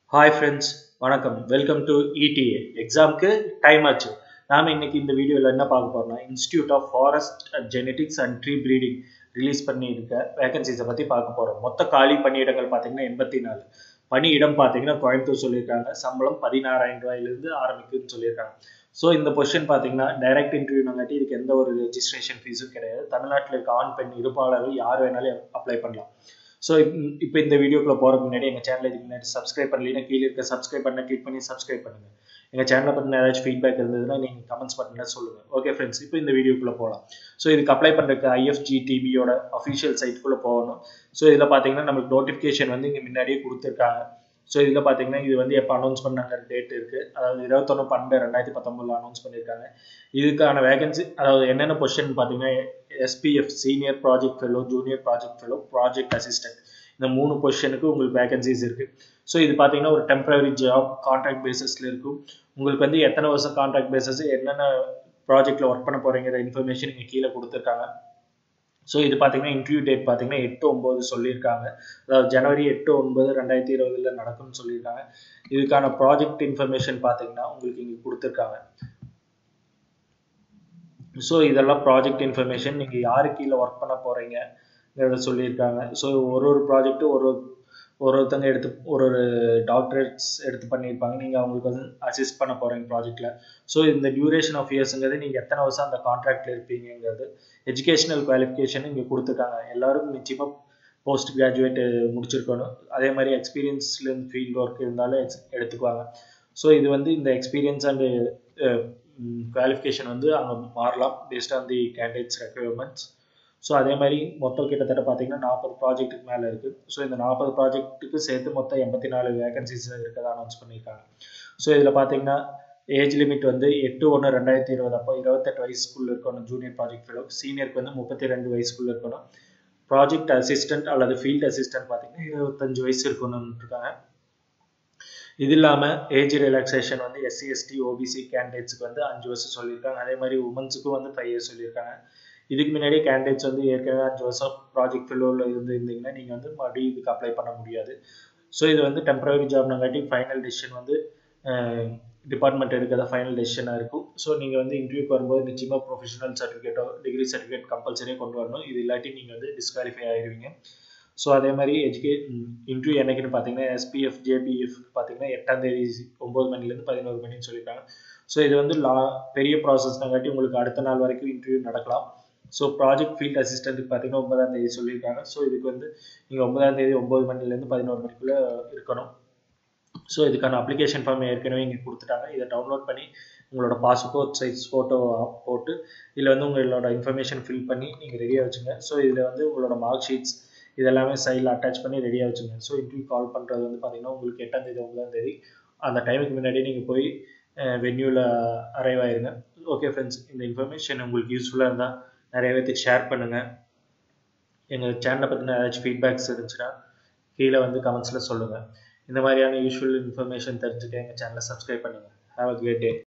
hi friends வணக்கம் welcome to IDA எக்ஸாமுக்கு time ஆச்சு நாம இன்னைக்கு இந்த வீடியோவில் என்ன பார்க்க போறோம்னா institute of forest genetics and tree breeding release பண்ணியிருக்க வேகன்சிஸை பற்றி பார்க்க போகிறோம் மொத்த காலி பணியிடங்கள் பார்த்தீங்கன்னா எண்பத்தி நாலு பணியிடம் பார்த்தீங்கன்னா கோயம்புத்தூர் சொல்லியிருக்காங்க சம்பளம் பதினாறாயிரம் ரூபாயிலிருந்து ஆரம்பிக்குதுன்னு சொல்லியிருக்காங்க ஸோ இந்த பொசிஷன் பார்த்தீங்கன்னா டைரக்ட் இன்டர்வியூ நாங்காட்டி இதுக்கு எந்த ஒரு ரெஜிஸ்ட்ரேஷன் ஃபீஸும் கிடையாது தமிழ்நாட்டில் இருக்க ஆண் பெண் இருப்பாளர்கள் யார் வேணாலும் அப்ளை பண்ணலாம் ஸோ இப்போ இந்த வீடியோக்குள்ள போகிறதுக்கு முன்னாடி எங்கள் சேனல் இதுக்கு முன்னாடி சப்ஸ்கிரைப் பண்ணலைன்னா கீழே இருக்க சப்ஸ்கிரைப் பண்ண கிளிக் பண்ணி சப்ஸ்கிரைப் பண்ணுங்கள் எங்கள் சேனலை பற்றின ஏதாச்சும் ஃபீட்பேக் இருந்ததுன்னா நீங்கள் கமெண்ட்ஸ் பட்டனில் சொல்லுங்கள் ஓகே ஃப்ரெண்ட்ஸ் இப்போ இந்த வீடியோக்குள்ளே போகலாம் ஸோ இதுக்கு அப்ளை பண்ணுறதுக்கு ஐஎஃப்ஜி டிவியோட அஃபிஷியல் சைட்டுக்குள்ளே போகணும் ஸோ இதில் பார்த்தீங்கன்னா நமக்கு நோட்டிஃபிகேஷன் வந்து இங்கே முன்னாடியே கொடுத்துருக்காங்க ஸோ இதில் பார்த்தீங்கன்னா இது வந்து எப்போ அனௌன்ஸ் பண்ணாங்க டேட் இருக்குது அதாவது இருபத்தொன்று பன்னெண்டு ரெண்டாயிரத்தி பத்தொம்பதில் அனௌன்ஸ் பண்ணியிருக்காங்க இதுக்கான வேகன்சி அதாவது என்னென்ன பொசிஷன் பார்த்தீங்கன்னா SPF senior project fellow junior project fellow project assistant இந்த மூணு பொசிஷனுக்கு உங்களுக்கு வேகன்சிஸ் இருக்குது ஸோ இது பார்த்தீங்கன்னா ஒரு டெம்பரரி ஜாப் கான்ட்ராக்ட் பேசிஸில் இருக்கும் உங்களுக்கு வந்து எத்தனை வருஷம் கான்ட்ராக்ட் பேசிஸ் என்னென்ன ப்ராஜெக்டில் ஒர்க் பண்ண போகிறீங்கிற இன்ஃபர்மேஷன் இங்கே கீழே கொடுத்துருக்காங்க ஸோ இது பார்த்தீங்கன்னா இன்டர்வியூ டேட் பார்த்தீங்கன்னா எட்டு ஒம்பது சொல்லியிருக்காங்க அதாவது ஜனவரி எட்டு ஒன்பது ரெண்டாயிரத்தி இருபதுல நடக்கும்னு சொல்லியிருக்காங்க இதுக்கான ப்ராஜெக்ட் இன்ஃபர்மேஷன் பார்த்தீங்கன்னா உங்களுக்கு இங்கே கொடுத்துருக்காங்க ஸோ இதெல்லாம் ப்ராஜெக்ட் இன்ஃபர்மேஷன் நீங்கள் யாரு கீழே ஒர்க் பண்ண போகிறீங்கிறத சொல்லியிருக்காங்க ஸோ ஒரு ஒரு ப்ராஜெக்ட்டும் ஒரு ஒரு ஒருத்தங்க எடுத்து ஒரு ஒரு டாக்டரேட்ஸ் எடுத்து பண்ணியிருப்பாங்க நீங்கள் அவங்களுக்கு வந்து அசிஸ்ட் பண்ண போகிறீங்க ப்ராஜெக்டில் ஸோ இந்த டியூரேஷன் ஆஃப் இயர்ஸுங்கிறது நீங்கள் எத்தனை வருஷம் அந்த கான்ட்ராக்டில் இருப்பீங்கிறது எஜுகேஷனல் குவாலிஃபிகேஷன் இங்கே கொடுத்துருக்காங்க எல்லாருக்கும் நிச்சயமாக போஸ்ட் கிராஜுவேட் முடிச்சிருக்கணும் அதே மாதிரி எக்ஸ்பீரியன்ஸ்லேருந்து ஃபீல்ட் ஒர்க் இருந்தாலும் எக்ஸ் எடுத்துக்குவாங்க ஸோ இது வந்து இந்த எக்ஸ்பீரியன்ஸ் அண்டு குவாலிஃபிகேஷன் வந்து அங்கே மாறலாம் based on the candidates requirements so அதே மாதிரி மொத்தம் கிட்டத்தட்ட பார்த்தீங்கன்னா நாற்பது ப்ராஜெக்ட்டுக்கு மேலே இருக்குது ஸோ இந்த நாற்பது ப்ராஜெக்ட்டுக்கு சேர்த்து மொத்தம் எண்பத்தி நாலு வேகன்சிஸ் இருக்கிறதா அனௌன்ஸ் பண்ணியிருக்காங்க ஸோ இதில் பார்த்தீங்கன்னா ஏஜ் லிமிட் வந்து எட்டு ஒன்று ரெண்டாயிரத்தி இருபது அப்போ இருபத்தெட்டு வயசுக்குள்ள இருக்கணும் ஜூனியர் ப்ராஜெக்ட் ஃபெலோ சீனியருக்கு வந்து முப்பத்தி ரெண்டு வயசுக்குள்ள இருக்கணும் ப்ராஜெக்ட் அசிஸ்டன்ட் அல்லது ஃபீல்ட் அசிஸ்டன்ட் பார்த்தீங்கன்னா இருபத்தஞ்சு வயசு இருக்கணும்னு இருக்காங்க இது இல்லாமல் ஏஜ் ரிலாக்ஸேஷன் வந்து எஸ்சி எஸ்டி ஓபிசி கேண்டிடேட்ஸுக்கு வந்து அஞ்சு வருஷம் சொல்லியிருக்காங்க அதே மாதிரி உமன்ஸுக்கும் வந்து ஃபைவ் இயர்ஸ் சொல்லியிருக்காங்க இதுக்கு முன்னாடியே கேண்டிடேட்ஸ் வந்து ஏற்கனவே அஞ்சு வருஷம் ப்ராஜெக்ட் ஃபெலோவில் இருந்து இருந்தீங்கன்னா நீங்கள் வந்து மறுபடியும் இதுக்கு அப்ளை பண்ண முடியாது ஸோ இது வந்து டெம்பரரி ஜாப்னாங்காட்டி ஃபைனல் டெசிஷன் வந்து டிபார்ட்மெண்ட் எடுக்கிறதா ஃபைனல் டெசிஷனாக இருக்கும் ஸோ நீங்கள் வந்து இன்டர்வியூக்கு வரும்போது நிச்சயமாக ப்ரொஃபஷனல் சர்டிஃபிகேட்டோ டிகிரி சர்டிஃபிகேட் கம்பல்சரியாக கொண்டு வரணும் இது இல்லாட்டி நீங்கள் வந்து டிஸ்குவாலிஃபை ஆகிடுவீங்க ஸோ அதே மாதிரி எஜுகே இன்டர்வியூ என்னைக்குன்னு பார்த்தீங்கன்னா எஸ்பிஎஃப் ஜேபிஎஃப் பார்த்தீங்கன்னா எட்டாம் தேதி ஒம்பது மணிலேருந்து பதினோரு மணின்னு சொல்லியிருக்காங்க ஸோ இது வந்து லா பெரிய ப்ராசஸ்னாங்காட்டி உங்களுக்கு அடுத்த நாள் வரைக்கும் இன்டர்வியூ நடக்கலாம் ஸோ ப்ராஜெக்ட் ஃபீல்ட் அசிஸ்டன்ட்டுக்கு பார்த்தீங்கன்னா ஒன்பதாம் தேதி சொல்லியிருக்காங்க ஸோ இதுக்கு வந்து நீங்கள் ஒன்பதாம் தேதி ஒம்பது மணிலேருந்து பதினோரு மணிக்குள்ளே இருக்கணும் ஸோ இதுக்கான அப்ளிகேஷன் ஃபார்ம் ஏற்கனவே இங்கே கொடுத்துட்டாங்க இதை டவுன்லோட் பண்ணி உங்களோட பாஸ்போர்ட் சைஸ் ஃபோட்டோ போட்டு இதில் வந்து உங்களோட இன்ஃபர்மேஷன் ஃபில் பண்ணி நீங்கள் ரெடியாக வச்சுங்க ஸோ இதில் வந்து உங்களோட மார்க் ஷீட்ஸ் இதெல்லாமே சைடில் அட்டாச் பண்ணி ரெடியாக வச்சுங்க ஸோ இன்டர்வியூ கால் பண்ணுறது வந்து பார்த்தீங்கன்னா உங்களுக்கு எட்டாம் தேதி ஒன்பதாம் தேதி அந்த டைமுக்கு முன்னாடி நீங்கள் போய் வென்யூவில் அரைவ் ஆயிருங்க ஓகே ஃப்ரெண்ட்ஸ் இந்த இன்ஃபர்மேஷன் உங்களுக்கு யூஸ்ஃபுல்லாக இருந்தால் நிறைய பேர்த்துக்கு ஷேர் பண்ணுங்கள் எங்கள் சேனலை பற்றின ஏதாச்சும் ஃபீட்பேக்ஸ் இருந்துச்சுன்னா கீழே வந்து கமெண்ட்ஸில் சொல்லுங்கள் இந்த மாதிரியான யூஸ்ஃபுல் இன்ஃபர்மேஷன் தெரிஞ்சுக்க எங்கள் சேனலை சப்ஸ்கிரைப் பண்ணுங்கள் ஹாவ் அ கிரேட் டே